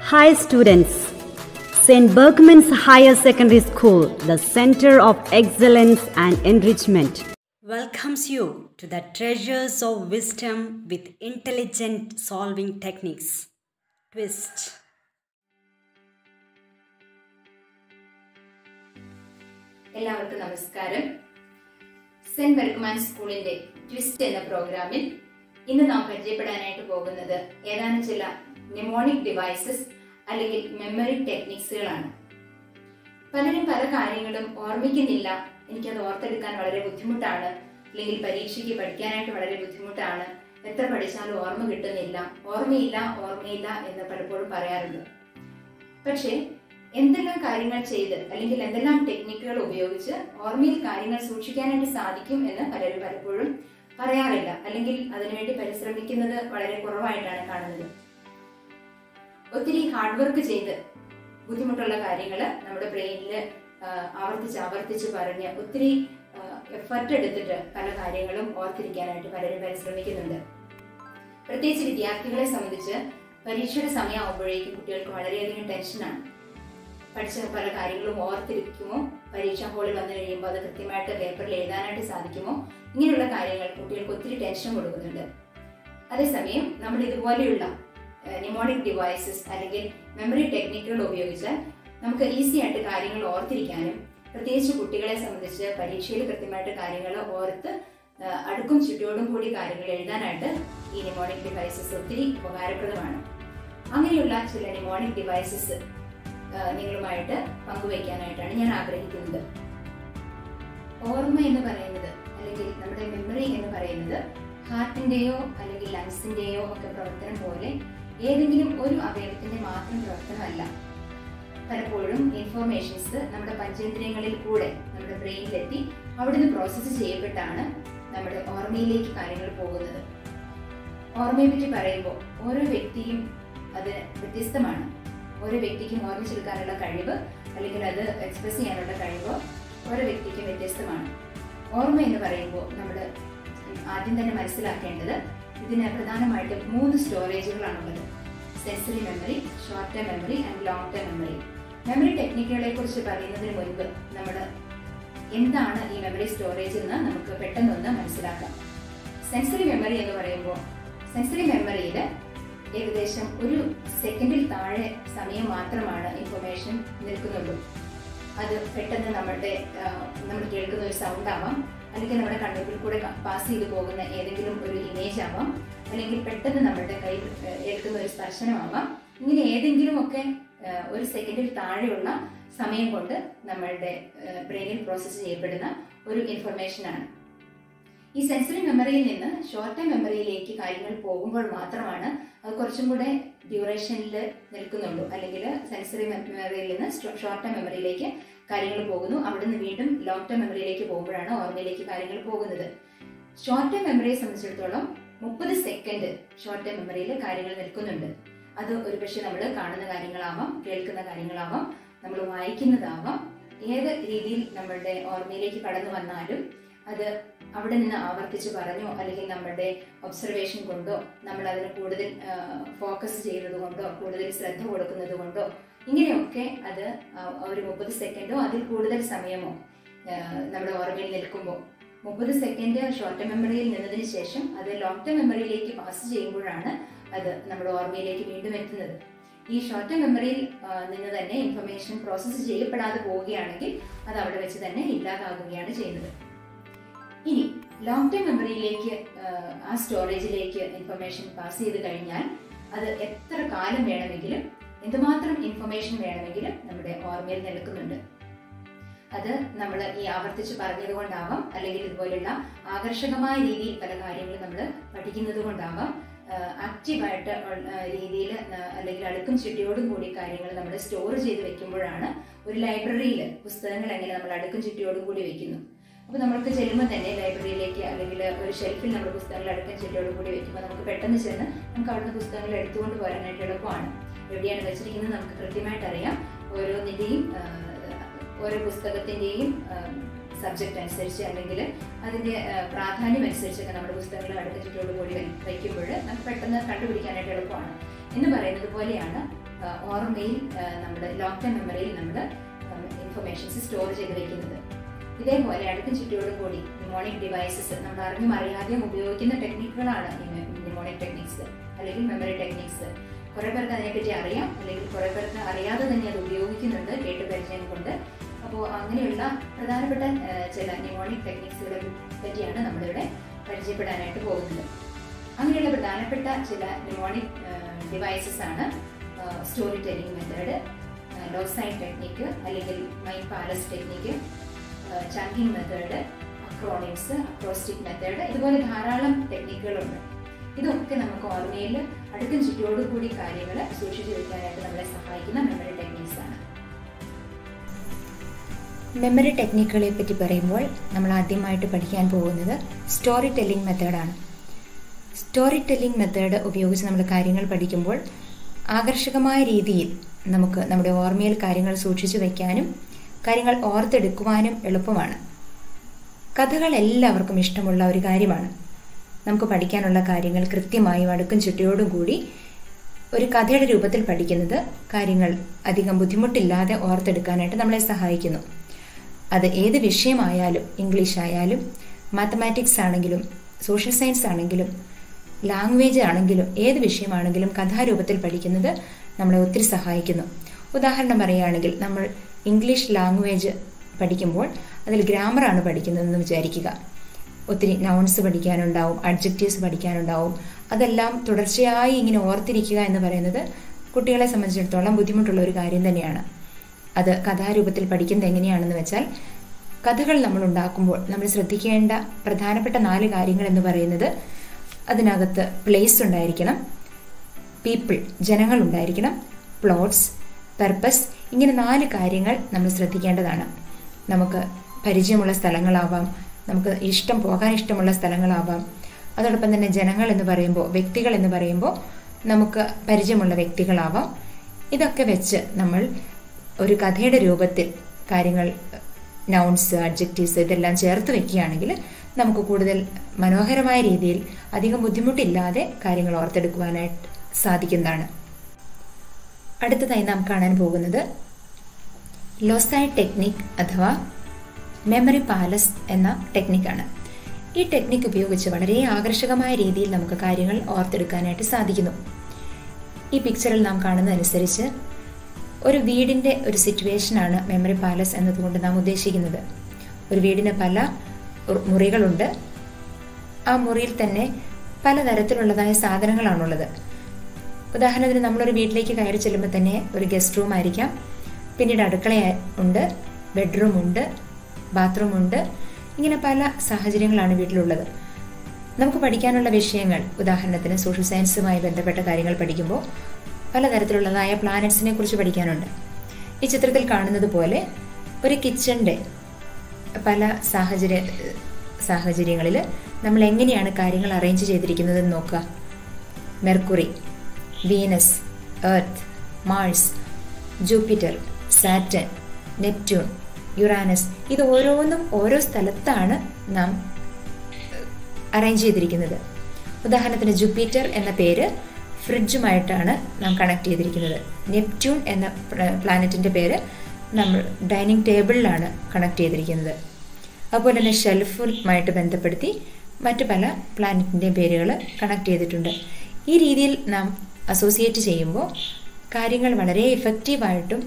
Hi, students. St. Bergman's Higher Secondary School, the center of excellence and enrichment, welcomes you to the treasures of wisdom with intelligent solving techniques. Twist. എല്ലാവർക്കും നമസ്കാരം saint Burgman സ്കൂളിന്റെ twist എന്ന പ്രോഗ്രാമിൽ ഇന്ന് നാം പരിചയപ്പെടാനായിട്ട് പോകുന്നത് ഏതാനും ചില നെമോണിക് ഡിവൈസസ് അല്ലെങ്കിൽ മെമ്മറി ടെക്നിക്സുകളാണ് പലരും പല കാര്യങ്ങളും ഓർമ്മിക്കുന്നില്ല എനിക്കത് ഓർത്തെടുക്കാൻ വളരെ ബുദ്ധിമുട്ടാണ് അല്ലെങ്കിൽ പരീക്ഷയ്ക്ക് പഠിക്കാനായിട്ട് വളരെ ബുദ്ധിമുട്ടാണ് എത്ര പഠിച്ചാലും ഓർമ്മ കിട്ടുന്നില്ല ഓർമ്മയില്ല ഓർമ്മയില്ല എന്ന് പലപ്പോഴും പറയാറുണ്ട് പക്ഷേ എന്തെല്ലാം കാര്യങ്ങൾ ചെയ്ത് അല്ലെങ്കിൽ എന്തെല്ലാം ടെക്നിക്കുകൾ ഉപയോഗിച്ച് ഓർമ്മയിൽ കാര്യങ്ങൾ സൂക്ഷിക്കാനായിട്ട് സാധിക്കും എന്ന് പലരും പലപ്പോഴും പറയാറില്ല അല്ലെങ്കിൽ അതിനുവേണ്ടി പരിശ്രമിക്കുന്നത് വളരെ കുറവായിട്ടാണ് കാണുന്നത് ഒത്തിരി ഹാർഡ് വർക്ക് ചെയ്ത് ബുദ്ധിമുട്ടുള്ള കാര്യങ്ങൾ നമ്മുടെ ബ്രെയിനിൽ ആവർത്തിച്ച് ആവർത്തിച്ച് പറഞ്ഞ് ഒത്തിരി എഫർട്ട് എടുത്തിട്ട് പല കാര്യങ്ങളും ഓർത്തിരിക്കാനായിട്ട് പലരും പരിശ്രമിക്കുന്നുണ്ട് പ്രത്യേകിച്ച് വിദ്യാർത്ഥികളെ സംബന്ധിച്ച് പരീക്ഷയുടെ സമയമാകുമ്പോഴേക്കും കുട്ടികൾക്ക് വളരെയധികം ടെൻഷനാണ് പഠിച്ച പല കാര്യങ്ങളും ഓർത്തിരിക്കുമോ പരീക്ഷാ ഹാളിൽ വന്നു കഴിയുമ്പോൾ അത് കൃത്യമായിട്ട് പേപ്പറിൽ എഴുതാനായിട്ട് സാധിക്കുമോ ഇങ്ങനെയുള്ള കാര്യങ്ങൾ കുട്ടികൾക്ക് ഒത്തിരി ടെൻഷൻ കൊടുക്കുന്നുണ്ട് അതേസമയം നമ്മൾ ഇതുപോലെയുള്ള നിമോണിക് ഡിവൈസസ് അല്ലെങ്കിൽ മെമ്മറി ടെക്നിക്കുകൾ ഉപയോഗിച്ചാൽ നമുക്ക് ഈസി ആയിട്ട് കാര്യങ്ങൾ ഓർത്തിരിക്കാനും പ്രത്യേകിച്ച് കുട്ടികളെ സംബന്ധിച്ച് പരീക്ഷയിൽ കൃത്യമായിട്ട് കാര്യങ്ങൾ ഓർത്ത് അടുക്കും ചുറ്റോടും കൂടി കാര്യങ്ങൾ എഴുതാനായിട്ട് ഈ നിമോണിക് ഡിവൈസസ് ഒത്തിരി ഉപകാരപ്രദമാണ് അങ്ങനെയുള്ള ചില നിമോണിക് ഡിവൈസസ് നിങ്ങളുമായിട്ട് പങ്കുവയ്ക്കാനായിട്ടാണ് ഞാൻ ആഗ്രഹിക്കുന്നത് ഓർമ്മ എന്ന് പറയുന്നത് അല്ലെങ്കിൽ നമ്മുടെ മെമ്മറി എന്ന് പറയുന്നത് ഹാർട്ടിന്റെയോ അല്ലെങ്കിൽ ലങ്സിന്റെയോ ഒക്കെ പ്രവർത്തനം പോലെ ഏതെങ്കിലും ഒരു അവയവത്തിന്റെ മാത്രം പ്രവർത്തനമല്ല പലപ്പോഴും ഇൻഫോർമേഷൻസ് നമ്മുടെ പഞ്ചേന്ദ്രിയങ്ങളിൽ കൂടെ നമ്മുടെ ബ്രെയിനിലെത്തി അവിടുന്ന് പ്രോസസ്സ് ചെയ്യപ്പെട്ടാണ് നമ്മുടെ ഓർമ്മയിലേക്ക് കാര്യങ്ങൾ പോകുന്നത് ഓർമ്മയെ പറ്റി പറയുമ്പോൾ ഓരോ വ്യക്തിയും അത് വ്യത്യസ്തമാണ് ഓരോ വ്യക്തിക്കും ഓർമ്മിച്ചെടുക്കാനുള്ള കഴിവ് അല്ലെങ്കിൽ അത് എക്സ്പ്രസ് ചെയ്യാനുള്ള കഴിവ് ഓരോ വ്യക്തിക്കും വ്യത്യസ്തമാണ് ഓർമ്മ എന്ന് പറയുമ്പോൾ നമ്മൾ ആദ്യം തന്നെ മനസ്സിലാക്കേണ്ടത് ഇതിന് പ്രധാനമായിട്ടും മൂന്ന് സ്റ്റോറേജുകളാണുള്ളത് sensory memory short term memory and long term memory memory ടെക്നിക്കുകളെ കുറിച്ച് പറയുന്നതിന് മുൻപ് നമ്മൾ എന്താണ് ഈ മെമ്മറി സ്റ്റോറേജ് എന്ന് നമുക്ക് പെട്ടെന്നൊന്ന് മനസ്സിലാക്കാം സെൻസറി മെമ്മറി എന്ന് പറയുമ്പോൾ സെൻസറി മെമ്മറിയിൽ ഏകദേശം ഒരു സെക്കൻഡിൽ താഴെ സമയം മാത്രമാണ് ഇൻഫർമേഷൻ നിൽക്കുന്നുള്ളൂ അത് പെട്ടെന്ന് നമ്മുടെ നമ്മൾ കേൾക്കുന്ന ഒരു സൗണ്ട് ആവാം അല്ലെങ്കിൽ നമ്മുടെ കണ്ണുകളിൽ കൂടെ പാസ് ചെയ്തു പോകുന്ന ഏതെങ്കിലും ഒരു ഇമേജ് ആവാം അല്ലെങ്കിൽ പെട്ടെന്ന് നമ്മുടെ കൈ ഏൽക്കുന്ന ഒരു സ്പർശനമാവാം ഇങ്ങനെ ഏതെങ്കിലും ഒക്കെ ഒരു സെക്കൻഡിൽ താഴെയുള്ള സമയം കൊണ്ട് നമ്മളുടെ ബ്രെയിനിൽ പ്രോസസ്സ് ചെയ്യപ്പെടുന്ന ഒരു ഇൻഫർമേഷനാണ് ഈ സെൻസറി മെമ്മറിയിൽ നിന്ന് ഷോർട്ട് ടൈം മെമ്മറിയിലേക്ക് കാര്യങ്ങൾ പോകുമ്പോൾ മാത്രമാണ് അത് കുറച്ചും കൂടെ ഡ്യൂറേഷനിൽ നിൽക്കുന്നുള്ളൂ അല്ലെങ്കിൽ സെൻസറി മെമ്മറിയിൽ നിന്ന് ഷോർട്ട് ടൈം മെമ്മറിയിലേക്ക് കാര്യങ്ങൾ പോകുന്നു അവിടുന്ന് വീണ്ടും ലോങ് ടൈം മെമ്മറിയിലേക്ക് പോകുമ്പോഴാണ് ഓർമ്മയിലേക്ക് കാര്യങ്ങൾ പോകുന്നത് ഷോർട്ട് ടൈം മെമ്മറിയെ സംബന്ധിച്ചിടത്തോളം മുപ്പത് സെക്കൻഡ് ഷോർട്ട് ടൈം മെമ്മറിയിൽ കാര്യങ്ങൾ നിൽക്കുന്നുണ്ട് അത് ഒരുപക്ഷെ നമ്മൾ കാണുന്ന കാര്യങ്ങളാവാം കേൾക്കുന്ന കാര്യങ്ങളാവാം നമ്മൾ വായിക്കുന്നതാവാം ഏത് രീതിയിൽ നമ്മളുടെ ഓർമ്മയിലേക്ക് കടന്നു വന്നാലും അത് അവിടെ നിന്ന് ആവർത്തിച്ച് പറഞ്ഞോ അല്ലെങ്കിൽ നമ്മുടെ ഒബ്സർവേഷൻ കൊണ്ടോ നമ്മൾ അതിന് കൂടുതൽ ഫോക്കസ് ചെയ്യുന്നത് കൊണ്ടോ കൂടുതൽ ശ്രദ്ധ കൊടുക്കുന്നത് കൊണ്ടോ ഇങ്ങനെയൊക്കെ അത് ഒരു മുപ്പത് സെക്കൻഡോ അതിൽ കൂടുതൽ സമയമോ നമ്മുടെ ഓർമ്മയിൽ നിൽക്കുമ്പോൾ മുപ്പത് സെക്കൻഡ് ഷോർട്ട് ടേം മെമ്മറിയിൽ നിന്നതിന് ശേഷം അത് ലോങ് ടേം മെമ്മറിയിലേക്ക് പാസ് ചെയ്യുമ്പോഴാണ് അത് നമ്മുടെ ഓർമ്മയിലേക്ക് വീണ്ടും എത്തുന്നത് ഈ ഷോർട്ട് ടേം മെമ്മറിയിൽ നിന്ന് തന്നെ ഇൻഫർമേഷൻ പ്രോസസ്സ് ചെയ്യപ്പെടാതെ പോവുകയാണെങ്കിൽ അത് അവിടെ വെച്ച് തന്നെ ഇല്ലാതാകുകയാണ് ചെയ്യുന്നത് ഇനി ലോങ് ടൈം മെമ്മറിയിലേക്ക് ആ സ്റ്റോറേജിലേക്ക് ഇൻഫർമേഷൻ പാസ് ചെയ്ത് കഴിഞ്ഞാൽ അത് എത്ര കാലം വേണമെങ്കിലും എന്തുമാത്രം ഇൻഫർമേഷൻ വേണമെങ്കിലും നമ്മുടെ ഓർമ്മയിൽ നിൽക്കുന്നുണ്ട് അത് നമ്മൾ ഈ ആവർത്തിച്ച് പറഞ്ഞത് കൊണ്ടാവാം അല്ലെങ്കിൽ ഇതുപോലുള്ള ആകർഷകമായ രീതിയിൽ പല കാര്യങ്ങളും നമ്മൾ പഠിക്കുന്നത് കൊണ്ടാവാം ആക്റ്റീവായിട്ട് രീതിയിൽ അല്ലെങ്കിൽ അടുക്കും ചുറ്റിയോടും കൂടി കാര്യങ്ങൾ നമ്മൾ സ്റ്റോർ ചെയ്ത് വെക്കുമ്പോഴാണ് ഒരു ലൈബ്രറിയിൽ പുസ്തകങ്ങൾ എങ്ങനെ നമ്മൾ അടുക്കും ചുറ്റിയോടും കൂടി വെക്കുന്നു അപ്പോൾ നമുക്ക് ചെല്ലുമ്പോൾ തന്നെ ലൈബ്രറിയിലേക്ക് അല്ലെങ്കിൽ ഒരു ഷെൽഫിൽ നമ്മൾ പുസ്തകങ്ങൾ അടുക്കും ചുറ്റിയോടും കൂടി വെക്കുമ്പോൾ നമുക്ക് പെട്ടെന്ന് ചെന്ന് നമുക്ക് അവിടുന്ന് പുസ്തകങ്ങൾ എടുത്തുകൊണ്ട് പോരാനായിട്ട് എളുപ്പമാണ് എവിടെയാണ് വെച്ചിരിക്കുന്നത് നമുക്ക് കൃത്യമായിട്ട് അറിയാം ഓരോന്നിൻ്റെയും ഓരോ പുസ്തകത്തിൻ്റെയും സബ്ജക്റ്റ് അനുസരിച്ച് അല്ലെങ്കിൽ അതിൻ്റെ പ്രാധാന്യം അനുസരിച്ചൊക്കെ നമ്മുടെ പുസ്തകങ്ങൾ അടുത്ത ചുറ്റോട് കൂടി വയ്ക്കുമ്പോൾ നമുക്ക് പെട്ടെന്ന് കണ്ടുപിടിക്കാനായിട്ട് എളുപ്പമാണ് എന്ന് പറയുന്നത് പോലെയാണ് ഓർമ്മയിൽ ആ, നമ്മുടെ ലോങ് ടൈം മെമ്മറിയിൽ നമ്മൾ ഇൻഫർമേഷൻസ് സ്റ്റോർ ചെയ്ത് വെക്കുന്നത് ഇതേപോലെ അടുക്കും ചുറ്റോടും കൂടി നിമോണിക് ഡിവൈസസ് നമ്മൾ അറിഞ്ഞും അറിയാതെയും ഉപയോഗിക്കുന്ന ടെക്നിക്കുകളാണ് നിമോണിക് ടെക്നിക്സ് അല്ലെങ്കിൽ മെമ്മറി ടെക്നിക്സ് കുറെ പേർക്ക് അതിനെപ്പറ്റി അറിയാം അല്ലെങ്കിൽ കുറെ പേർക്ക് അറിയാതെ തന്നെ അത് ഉപയോഗിക്കുന്നുണ്ട് കേട്ട് പരിചയം കൊണ്ട് അപ്പോൾ അങ്ങനെയുള്ള പ്രധാനപ്പെട്ട ആ, ചില നിമോണിക് ടെക്നിക്സുകളെ പറ്റിയാണ് നമ്മളിവിടെ പരിചയപ്പെടാനായിട്ട് പോകുന്നത് അങ്ങനെയുള്ള പ്രധാനപ്പെട്ട ചില നിമോണിക് ഡിവൈസസ് ആണ് story telling method loci technique അല്ലെങ്കിൽ my palace technique chunking method acronyms acrostic method ഇതുപോലെ ധാരാളം ടെക്നിക്കുകളുണ്ട് ഇതൊക്കെ നമുക്ക് ഓർമ്മയിൽ അടുക്കും ചുറ്റോടുകൂടി കാര്യങ്ങൾ സൂക്ഷിച്ചു വെക്കാനായിട്ട് നമ്മളെ സഹായിക്കുന്ന മെമ്മറി ടെക്നിക്സ് ആണ് മെമ്മറി ടെക്നിക്കുകളെ പറ്റി പറയുമ്പോൾ നമ്മൾ ആദ്യമായിട്ട് പഠിക്കാൻ പോകുന്നത് സ്റ്റോറി ടെല്ലിംഗ് മെത്തേഡാണ് സ്റ്റോറി ടെല്ലിംഗ് മെത്തേഡ് ഉപയോഗിച്ച് നമ്മൾ കാര്യങ്ങൾ പഠിക്കുമ്പോൾ ആകർഷകമായ രീതിയിൽ നമുക്ക് നമ്മുടെ ഓർമ്മയിൽ കാര്യങ്ങൾ സൂക്ഷിച്ചു വയ്ക്കാനും കാര്യങ്ങൾ ഓർത്തെടുക്കുവാനും എളുപ്പമാണ് കഥകൾ എല്ലാവർക്കും ഇഷ്ടമുള്ള ഒരു കാര്യമാണ് നമുക്ക് പഠിക്കാനുള്ള കാര്യങ്ങൾ കൃത്യമായും അടുക്കും ചുറ്റിയോടും കൂടി ഒരു കഥയുടെ രൂപത്തിൽ പഠിക്കുന്നത് കാര്യങ്ങൾ അധികം ബുദ്ധിമുട്ടില്ലാതെ ഓർത്തെടുക്കാനായിട്ട് നമ്മളെ സഹായിക്കുന്നു അത് ഏത് വിഷയമായാലും ഇംഗ്ലീഷ് ആയാലും മാത്തമാറ്റിക്സ് ആണെങ്കിലും സോഷ്യൽ സയൻസ് ആണെങ്കിലും ലാംഗ്വേജ് ആണെങ്കിലും ഏത് വിഷയമാണെങ്കിലും കഥാരൂപത്തിൽ പഠിക്കുന്നത് നമ്മളെ ഒത്തിരി സഹായിക്കുന്നു ഉദാഹരണം പറയുകയാണെങ്കിൽ നമ്മൾ ഇംഗ്ലീഷ് ലാംഗ്വേജ് പഠിക്കുമ്പോൾ അതിൽ ഗ്രാമറാണ് പഠിക്കുന്നതെന്ന് വിചാരിക്കുക ഒത്തിരി നൗൺസ് പഠിക്കാനുണ്ടാവും അഡ്ജക്റ്റീവ്സ് പഠിക്കാനുണ്ടാവും അതെല്ലാം തുടർച്ചയായി ഇങ്ങനെ ഓർത്തിരിക്കുക എന്ന് പറയുന്നത് കുട്ടികളെ സംബന്ധിച്ചിടത്തോളം ബുദ്ധിമുട്ടുള്ള ഒരു കാര്യം തന്നെയാണ് അത് കഥാരൂപത്തിൽ പഠിക്കുന്നത് എങ്ങനെയാണെന്ന് വെച്ചാൽ കഥകൾ നമ്മൾ ഉണ്ടാക്കുമ്പോൾ നമ്മൾ ശ്രദ്ധിക്കേണ്ട പ്രധാനപ്പെട്ട നാല് കാര്യങ്ങൾ എന്ന് പറയുന്നത് അതിനകത്ത് പ്ലേസ് ഉണ്ടായിരിക്കണം പീപ്പിൾ ജനങ്ങൾ ഉണ്ടായിരിക്കണം പ്ലോട്ട്സ് പർപ്പസ് ഇങ്ങനെ നാല് കാര്യങ്ങൾ നമ്മൾ ശ്രദ്ധിക്കേണ്ടതാണ് നമുക്ക് പരിചയമുള്ള സ്ഥലങ്ങളാവാം നമുക്ക് ഇഷ്ടം പോകാൻ ഇഷ്ടമുള്ള സ്ഥലങ്ങളാവാം അതോടൊപ്പം തന്നെ ജനങ്ങൾ എന്ന് പറയുമ്പോൾ വ്യക്തികൾ എന്ന് പറയുമ്പോൾ നമുക്ക് പരിചയമുള്ള വ്യക്തികളാവാം ഇതൊക്കെ വെച്ച് നമ്മൾ ഒരു കഥയുടെ രൂപത്തിൽ കാര്യങ്ങൾ നൗൺസ് അഡ്ജക്റ്റീവ്സ് ഇതെല്ലാം ചേർത്ത് വെക്കുകയാണെങ്കിൽ നമുക്ക് കൂടുതൽ മനോഹരമായ രീതിയിൽ അധികം ബുദ്ധിമുട്ടില്ലാതെ കാര്യങ്ങൾ ഓർത്തെടുക്കുവാനായിട്ട് സാധിക്കുന്നതാണ് അടുത്തതായി നാം കാണാൻ പോകുന്നത് ലോസായ് ടെക്നിക് അഥവാ മെമ്മറി പാലസ് എന്ന ടെക്നിക്കാണ് ഈ ടെക്നിക്ക് ഉപയോഗിച്ച് വളരെ ആകർഷകമായ രീതിയിൽ നമുക്ക് കാര്യങ്ങൾ ഓർത്തെടുക്കാനായിട്ട് സാധിക്കുന്നു ഈ പിക്ചറിൽ നാം കാണുന്നതനുസരിച്ച് ഒരു വീടിന്റെ ഒരു സിറ്റുവേഷനാണ് മെമ്മറി പാലസ് എന്നതുകൊണ്ട് നാം ഉദ്ദേശിക്കുന്നത് ഒരു വീടിന് പല മുറികളുണ്ട് ആ മുറിയിൽ തന്നെ പലതരത്തിലുള്ളതായ സാധനങ്ങളാണുള്ളത് ഉദാഹരണത്തിന് നമ്മളൊരു വീട്ടിലേക്ക് കയറി ചെല്ലുമ്പോൾ തന്നെ ഒരു ഗസ്റ്റ് റൂം ആയിരിക്കാം പിന്നീട് അടുക്കള ഉണ്ട് ബെഡ്റൂം ഉണ്ട് ബാത്റൂം ഉണ്ട് ഇങ്ങനെ പല സാഹചര്യങ്ങളാണ് വീട്ടിലുള്ളത് നമുക്ക് പഠിക്കാനുള്ള വിഷയങ്ങൾ ഉദാഹരണത്തിന് സോഷ്യൽ സയൻസുമായി ബന്ധപ്പെട്ട കാര്യങ്ങൾ പഠിക്കുമ്പോൾ പലതരത്തിലുള്ളതായ പ്ലാനറ്റ്സിനെ കുറിച്ച് പഠിക്കാനുണ്ട് ഈ ചിത്രത്തിൽ കാണുന്നത് പോലെ ഒരു കിച്ചന്റെ പല സാഹചര്യ സാഹചര്യങ്ങളിൽ നമ്മൾ എങ്ങനെയാണ് കാര്യങ്ങൾ അറേഞ്ച് ചെയ്തിരിക്കുന്നതെന്ന് നോക്കുക Mercury Venus Earth Mars Jupiter Saturn Neptune Uranus ഇത് ഓരോന്നും ഓരോ സ്ഥലത്താണ് നാം അറേഞ്ച് ചെയ്തിരിക്കുന്നത് ഉദാഹരണത്തിന് ജൂപ്പിറ്റർ എന്ന പേര് ഫ്രിഡ്ജുമായിട്ടാണ് നാം കണക്ട് ചെയ്തിരിക്കുന്നത് നെപ്റ്റ്യൂൺ എന്ന പ്ലാനറ്റിന്റെ പേര് നമ്മൾ ഡൈനിങ് ടേബിളിലാണ് കണക്ട് ചെയ്തിരിക്കുന്നത് അതുപോലെ തന്നെ ഷെൽഫുമായിട്ട് ബന്ധപ്പെടുത്തി മറ്റു പല പ്ലാനറ്റിൻ്റെയും പേരുകൾ കണക്ട് ചെയ്തിട്ടുണ്ട് ഈ രീതിയിൽ നാം അസോസിയേറ്റ് ചെയ്യുമ്പോൾ കാര്യങ്ങൾ വളരെ എഫക്റ്റീവായിട്ടും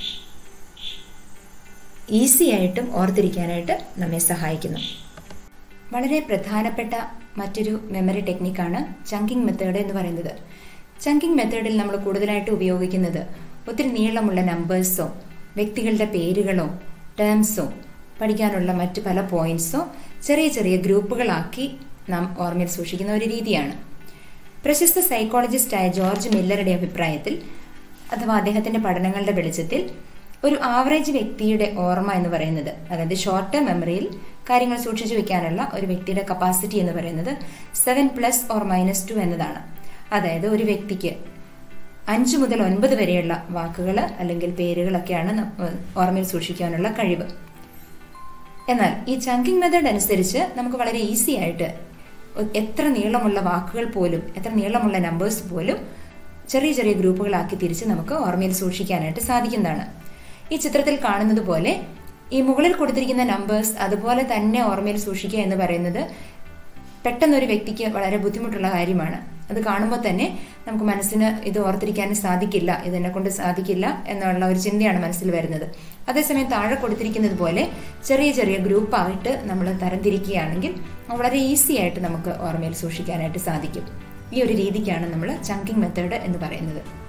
ഈസി ആയിട്ടും ഓർത്തിരിക്കാനായിട്ട് നമ്മെ സഹായിക്കുന്നു വളരെ പ്രധാനപ്പെട്ട മറ്റൊരു മെമ്മറി ടെക്നിക്കാണ് ചങ്കിങ് മെത്തേഡ് എന്ന് പറയുന്നത് ചങ്കിങ് മെത്തേഡിൽ നമ്മൾ കൂടുതലായിട്ട് ഉപയോഗിക്കുന്നത് ഒത്തിരി നീളമുള്ള നമ്പേഴ്സോ വ്യക്തികളുടെ പേരുകളോ ടേംസോ പഠിക്കാനുള്ള മറ്റു പല പോയിന്റ്സോ ചെറിയ ചെറിയ ഗ്രൂപ്പുകളാക്കി നാം ഓർമ്മയിൽ സൂക്ഷിക്കുന്ന ഒരു രീതിയാണ് പ്രശസ്ത സൈക്കോളജിസ്റ്റായ ജോർജ് മില്ലറുടെ അഭിപ്രായത്തിൽ അഥവാ അദ്ദേഹത്തിന്റെ പഠനങ്ങളുടെ വെളിച്ചത്തിൽ ഒരു ആവറേജ് വ്യക്തിയുടെ ഓർമ്മ എന്ന് പറയുന്നത് അതായത് ഷോർട്ട് ടേം മെമ്മറിയിൽ കാര്യങ്ങൾ സൂക്ഷിച്ചു വെക്കാനുള്ള ഒരു വ്യക്തിയുടെ കപ്പാസിറ്റി എന്ന് പറയുന്നത് seven plus or minus two എന്നതാണ് അതായത് ഒരു വ്യക്തിക്ക് അഞ്ച് മുതൽ ഒൻപത് വരെയുള്ള വാക്കുകൾ അല്ലെങ്കിൽ പേരുകളൊക്കെയാണ് ഓർമ്മയിൽ സൂക്ഷിക്കാനുള്ള കഴിവ് എന്നാൽ ഈ ചങ്കിങ് മെത്തേഡ് അനുസരിച്ച് നമുക്ക് വളരെ ഈസി ആയിട്ട് എത്ര നീളമുള്ള വാക്കുകൾ പോലും എത്ര നീളമുള്ള നമ്പേഴ്സ് പോലും ചെറിയ ചെറിയ ഗ്രൂപ്പുകളാക്കി തിരിച്ച് നമുക്ക് ഓർമ്മയിൽ സൂക്ഷിക്കാനായിട്ട് സാധിക്കുന്നതാണ് ഈ ചിത്രത്തിൽ കാണുന്നത് പോലെ ഈ മുകളിൽ കൊടുത്തിരിക്കുന്ന നമ്പേഴ്സ് അതുപോലെ തന്നെ ഓർമ്മയിൽ സൂക്ഷിക്കുക എന്ന് പറയുന്നത് പെട്ടെന്ന് ഒരു വ്യക്തിക്ക് വളരെ ബുദ്ധിമുട്ടുള്ള കാര്യമാണ് അത് കാണുമ്പോൾ തന്നെ നമുക്ക് മനസ്സിന് ഇത് ഓർത്തിരിക്കാൻ സാധിക്കില്ല ഇതെന്നെ കൊണ്ട് സാധിക്കില്ല എന്നുള്ള ഒരു ചിന്തയാണ് മനസ്സിൽ വരുന്നത് അതേസമയം താഴെ കൊടുത്തിരിക്കുന്നത് പോലെ ചെറിയ ചെറിയ ഗ്രൂപ്പായിട്ട് നമ്മൾ തരംതിരിക്കുകയാണെങ്കിൽ വളരെ ഈസി ആയിട്ട് നമുക്ക് ഓർമ്മയിൽ സൂക്ഷിക്കാനായിട്ട് സാധിക്കും ഈ ഒരു രീതിക്കാണ് നമ്മൾ ചങ്കിങ് മെത്തേഡ് എന്ന് പറയുന്നത്